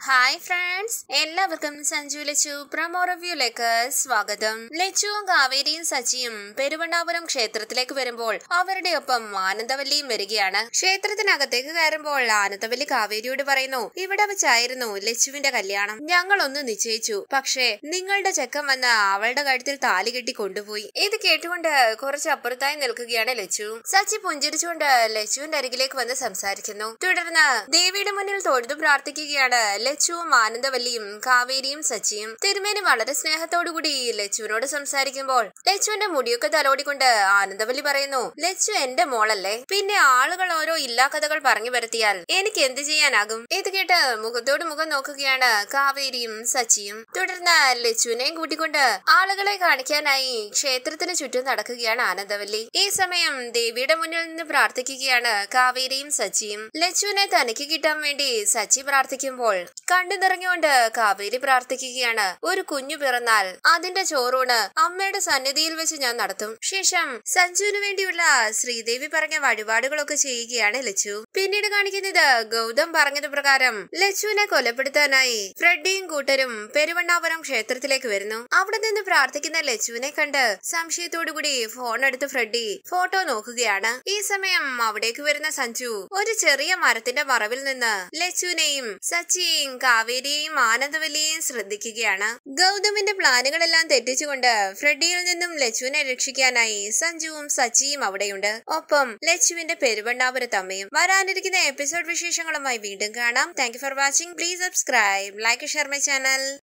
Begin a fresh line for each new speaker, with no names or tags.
hi friends എല്ലാവർക്കും Sanju Lachu promo റിവ്യൂലേക്ക് സ്വാഗതം ലച്ചുവും കാവേരിയും സച്ചിയും പെരുവണ്ണാപുരം ക്ഷേത്രത്തിലേക്ക് വരുമ്പോൾ അവരുടെ ഒപ്പം ആനന്ദവല്ലിയും വരികയാണ് ക്ഷേത്രത്തിനകത്തേക്ക് കയറുമ്പോൾ ആനന്ദവല്ലി കാവേരിയോട് പറയുന്നു ഇവിടെ വെച്ചായിരുന്നു ലച്ചുവിന്റെ കല്യാണം ഞങ്ങൾ ഒന്ന് നിശ്ചയിച്ചു പക്ഷേ നിങ്ങളുടെ ചെക്കൻ വന്ന് അവളുടെ കഴുത്തിൽ താലി കെട്ടി കൊണ്ടുപോയി ഇത് കേട്ടുകൊണ്ട് കുറച്ച് അപ്പുറത്തായി നിൽക്കുകയാണ് ലച്ചു സച്ചി പുഞ്ചിരിച്ചുകൊണ്ട് ലച്ചുവിന്റെ അരികിലേക്ക് വന്ന് സംസാരിക്കുന്നു തുടർന്ന് ദേവിയുടെ മുന്നിൽ തൊഴുതു പ്രാർത്ഥിക്കുകയാണ് ലച്ചുവും ആനന്ദവല്ലിയും കാവേരിയും സച്ചിയും തിരുമേനി വളരെ സ്നേഹത്തോടുകൂടി ലച്ചുവിനോട് സംസാരിക്കുമ്പോൾ ലച്ചുവിന്റെ മുടിയൊക്കെ തലോടിക്കൊണ്ട് ആനന്ദവല്ലി പറയുന്നു ലച്ചു എന്റെ മോളല്ലേ പിന്നെ ആളുകൾ ഓരോ ഇല്ലാ കഥകൾ പറഞ്ഞു വരുത്തിയാൽ എനിക്ക് എന്ത് ചെയ്യാനാകും ഇത് കേട്ട് മുഖത്തോട് മുഖം നോക്കുകയാണ് കാവേരിയും സച്ചിയും തുടർന്ന് ലച്ചുവിനെയും കൂട്ടിക്കൊണ്ട് ആളുകളെ കാണിക്കാനായി ക്ഷേത്രത്തിന് ചുറ്റും നടക്കുകയാണ് ആനന്ദവല്ലി ഈ സമയം ദേവിയുടെ മുന്നിൽ നിന്ന് പ്രാർത്ഥിക്കുകയാണ് കാവേരിയും സച്ചിയും ലച്ചുവിനെ തനിക്ക് കിട്ടാൻ വേണ്ടി സച്ചി പ്രാർത്ഥിക്കുമ്പോൾ കണ്ടു നിറഞ്ഞുകൊണ്ട് കാവേരി പ്രാർത്ഥിക്കുകയാണ് ഒരു കുഞ്ഞു പിറന്നാൽ അതിന്റെ ചോറൂണ് അമ്മയുടെ സന്നിധിയിൽ വെച്ച് ഞാൻ നടത്തും ശേഷം സഞ്ജുവിന് വേണ്ടിയുള്ള ശ്രീദേവി പറഞ്ഞ വഴിപാടുകളൊക്കെ ചെയ്യുകയാണ് ലച്ചു പിന്നീട് കാണിക്കുന്നത് ഗൗതം പറഞ്ഞത് പ്രകാരം ലച്ചുവിനെ കൊലപ്പെടുത്താനായി ഫ്രെഡിയും കൂട്ടരും പെരുവണ്ണാപുരം ക്ഷേത്രത്തിലേക്ക് വരുന്നു അവിടെ നിന്ന് പ്രാർത്ഥിക്കുന്ന ലച്ചുവിനെ കണ്ട് സംശയത്തോടുകൂടി ഫോൺ എടുത്ത് ഫ്രെഡി ഫോട്ടോ നോക്കുകയാണ് ഈ സമയം അവിടേക്ക് വരുന്ന സഞ്ജു ഒരു ചെറിയ മരത്തിന്റെ മറവിൽ നിന്ന് ലച്ചുവിനെയും സച്ചിയെയും കാവേരിയെയും ആനന്ദവല്ലിയെയും ശ്രദ്ധിക്കുകയാണ് ഗൗതമിന്റെ പ്ലാനുകളെല്ലാം തെറ്റിച്ചുകൊണ്ട് ഫ്രെഡിയിൽ നിന്നും ലച്ചുവിനെ രക്ഷിക്കാനായി സഞ്ജുവും സച്ചിയും അവിടെയുണ്ട് ഒപ്പം ലച്ചുവിന്റെ പെരുവണ്ണാപുരത്തമ്മയും വരാനിരിക്കുന്ന എപ്പിസോഡ് വിശേഷങ്ങളുമായി വീണ്ടും കാണാം thank for watching please subscribe like share my channel